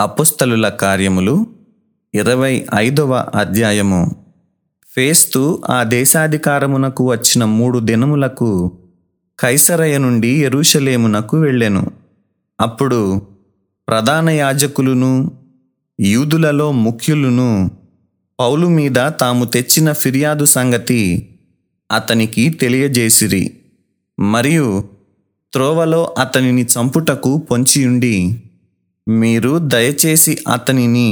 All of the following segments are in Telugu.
అపుస్తలుల కార్యములు ఇరవై ఐదవ అధ్యాయము ఫేస్తు ఆ దేశాధికారమునకు వచ్చిన మూడు దినములకు కైసరయ నుండి యెరూషలేమునకు వెళ్ళెను అప్పుడు ప్రధాన యాజకులును యూదులలో ముఖ్యులును పౌలు మీద తాము తెచ్చిన ఫిర్యాదు సంగతి అతనికి తెలియజేసిరి మరియు త్రోవలో అతనిని చంపుటకు పొంచియుండి మీరు దయచేసి అతనిని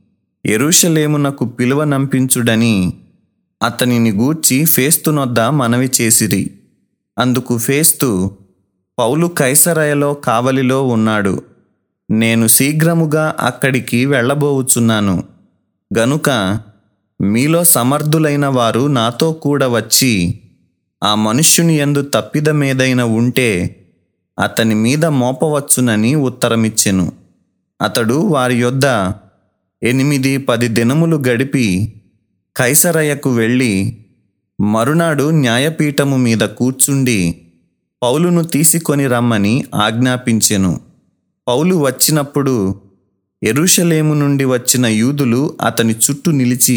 ఎరుషలేమునకు పిలువనంపించుడని అతనిని గూర్చి ఫేస్తునొద్ద మనవి చేసిరి అందుకు ఫేస్తు పౌలు కైసరయలో కావలిలో ఉన్నాడు నేను శీఘ్రముగా అక్కడికి వెళ్ళబోవుచున్నాను గనుక మీలో సమర్థులైన వారు నాతో కూడా వచ్చి ఆ మనుష్యుని యందు తప్పిదమేదైన ఉంటే అతని మీద మోపవచ్చునని ఉత్తరమిచ్చెను అతడు వారి యొద్ద ఎనిమిది పది దినములు గడిపి కైసరయ్యకు వెళ్ళి మరునాడు న్యాయపీఠము మీద కూర్చుండి పౌలును తీసుకొని రమ్మని ఆజ్ఞాపించెను పౌలు వచ్చినప్పుడు ఎరుషలేము నుండి వచ్చిన యూదులు అతని చుట్టూ నిలిచి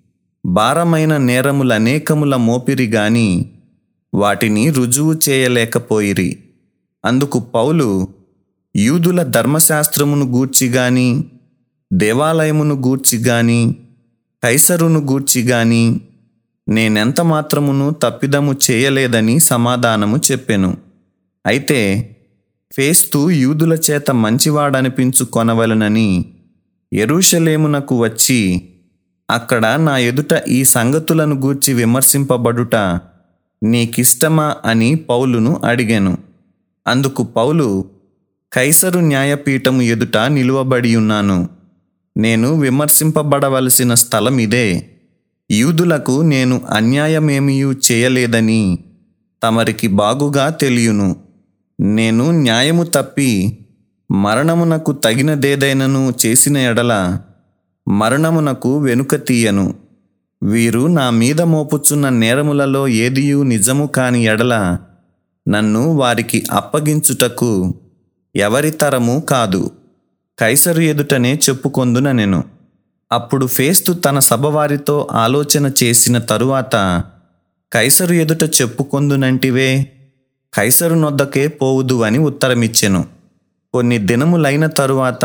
భారమైన నేరములనేకముల మోపిరి గాని వాటిని రుజువు చేయలేకపోయిరి అందుకు పౌలు యూదుల ధర్మశాస్త్రమును గూర్చి గాని దేవాలయమును గూర్చి గాని కైసరును గూర్చి గాని నేనెంత మాత్రమును తప్పిదము చేయలేదని సమాధానము చెప్పెను అయితే ఫేస్తు యూదుల చేత మంచివాడనిపించు కొనవలనని ఎరుషలేమునకు వచ్చి అక్కడ నా ఎదుట ఈ సంగతులను గూర్చి విమర్శింపబడుట నీకిష్టమా అని పౌలును అడిగాను అందుకు పౌలు కైసరు న్యాయపీఠము ఎదుట నిలువబడి ఉన్నాను నేను విమర్శింపబడవలసిన స్థలం ఇదే యూదులకు నేను అన్యాయమేమియూ చేయలేదని తమరికి బాగుగా తెలియను నేను న్యాయము తప్పి మరణమునకు తగినదేదైనను చేసిన ఎడల మరణమునకు వెనుక తీయను వీరు నా మీద మోపుచున్న నేరములలో ఏదియూ నిజము కాని ఎడల నన్ను వారికి అప్పగించుటకు ఎవరి తరము కాదు కైసరు ఎదుటనే చెప్పుకొందున నేను అప్పుడు ఫేస్తు తన సభవారితో ఆలోచన చేసిన తరువాత కైసరు ఎదుట చెప్పుకొందునంటివే కైసరు నొద్దకే పోవుదు అని ఉత్తరమిచ్చెను కొన్ని దినములైన తరువాత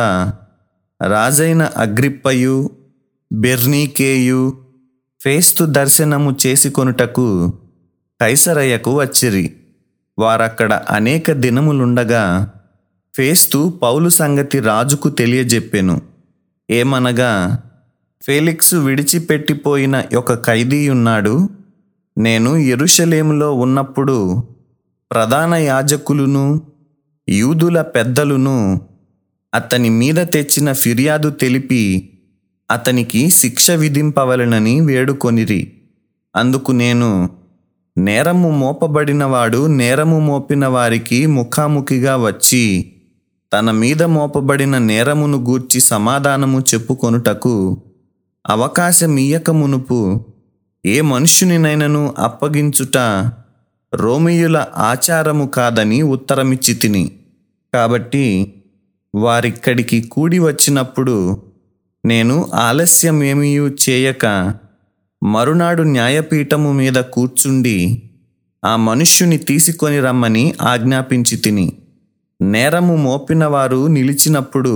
రాజైన అగ్రిప్పయు బెర్నీకేయు ఫేస్తు దర్శనము చేసుకొనుటకు కైసరయ్యకు వచ్చిరి వారక్కడ అనేక దినములుండగా ఫేస్తు పౌలు సంగతి రాజుకు తెలియజెప్పెను ఏమనగా ఫేలిక్సు విడిచిపెట్టిపోయిన ఒక ఖైదీ ఉన్నాడు నేను ఎరుషలేములో ఉన్నప్పుడు ప్రధాన యాజకులును యూదుల పెద్దలును అతని మీద తెచ్చిన ఫిర్యాదు తెలిపి అతనికి శిక్ష విధింపవలనని వేడుకొనిరి అందుకు నేను నేరము మోపబడినవాడు నేరము మోపిన వారికి ముఖాముఖిగా వచ్చి తన మీద మోపబడిన నేరమును గూర్చి సమాధానము చెప్పుకొనుటకు అవకాశమియ్యక మునుపు ఏ మనుష్యునినైనను అప్పగించుట రోమియుల ఆచారము కాదని ఉత్తరమిచ్చి తిని కాబట్టి వారిక్కడికి కూడి వచ్చినప్పుడు నేను ఆలస్యమేమీయూ చేయక మరునాడు న్యాయపీఠము మీద కూర్చుండి ఆ మనుష్యుని తీసుకొని రమ్మని ఆజ్ఞాపించి తిని నేరము మోపిన వారు నిలిచినప్పుడు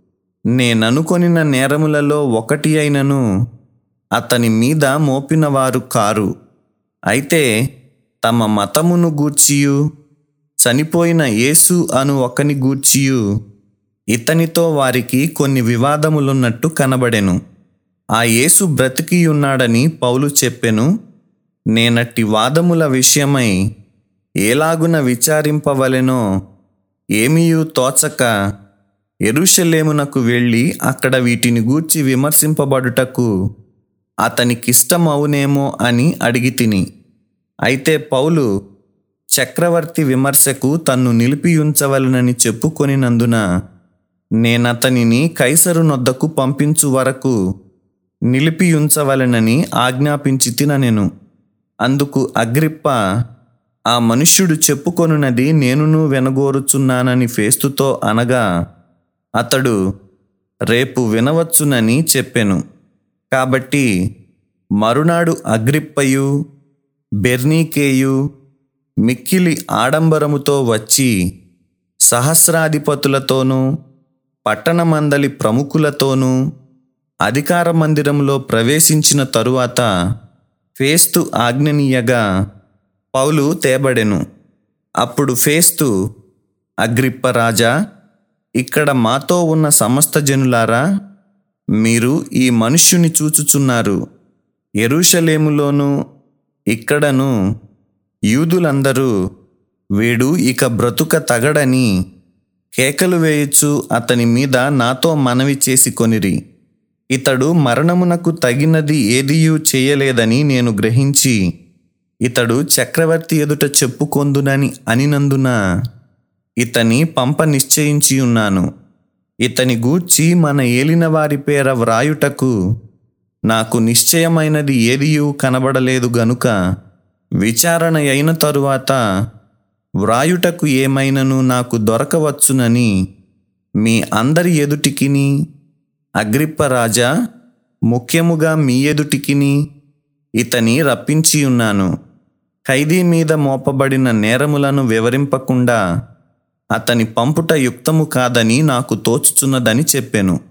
నేననుకొనిన నేరములలో ఒకటి అయినను అతని మీద మోపినవారు కారు అయితే తమ మతమును గూర్చియు చనిపోయిన యేసు అను ఒకని గూర్చియు ఇతనితో వారికి కొన్ని వివాదములున్నట్టు కనబడెను ఆ యేసు బ్రతికియున్నాడని పౌలు చెప్పెను నేనట్టి వాదముల విషయమై ఏలాగున విచారింపవలెనో ఏమీయూ తోచక ఎరుషలేమునకు వెళ్ళి అక్కడ వీటిని గూర్చి విమర్శింపబడుటకు అతనికిష్టమవునేమో అని అడిగి తిని అయితే పౌలు చక్రవర్తి విమర్శకు తన్ను నిలిపియుంచవలనని చెప్పుకొనినందున నేనతనిని కైసరు నొద్దకు పంపించు వరకు నిలిపియుంచవలనని ఆజ్ఞాపించి తిననెను అందుకు అగ్రిప్ప ఆ మనుష్యుడు చెప్పుకొనున్నది నేనును వెనగోరుచున్నానని ఫేస్తుతో అనగా అతడు రేపు వినవచ్చునని చెప్పెను కాబట్టి మరునాడు అగ్రిప్పయు బెర్నీకేయు మిక్కిలి ఆడంబరముతో వచ్చి సహస్రాధిపతులతోనూ పట్టణమందలి ప్రముఖులతోనూ అధికార మందిరంలో ప్రవేశించిన తరువాత ఫేస్తు ఆజ్ఞనీయగా పౌలు తేబడెను అప్పుడు ఫేస్తు అగ్రిప్ప రాజా ఇక్కడ మాతో ఉన్న సమస్త జనులారా మీరు ఈ మనుష్యుని చూచుచున్నారు ఎరుషలేములోను ఇక్కడను యూదులందరూ వీడు ఇక బ్రతుక తగడని కేకలు వేయచ్చు అతని మీద నాతో మనవి చేసి కొనిరి ఇతడు మరణమునకు తగినది ఏదియూ చేయలేదని నేను గ్రహించి ఇతడు చక్రవర్తి ఎదుట చెప్పుకొందునని అనినందున ఇతని పంప నిశ్చయించి ఉన్నాను ఇతని గూర్చి మన ఏలిన వారి పేర వ్రాయుటకు నాకు నిశ్చయమైనది ఏదియూ కనబడలేదు గనుక విచారణ అయిన తరువాత వ్రాయుటకు ఏమైనను నాకు దొరకవచ్చునని మీ అందరి ఎదుటికిని అగ్రిప్ప రాజా ముఖ్యముగా మీ ఎదుటికిని ఇతని రప్పించి ఉన్నాను ఖైదీ మీద మోపబడిన నేరములను వివరింపకుండా అతని పంపుట యుక్తము కాదని నాకు తోచుచున్నదని చెప్పెను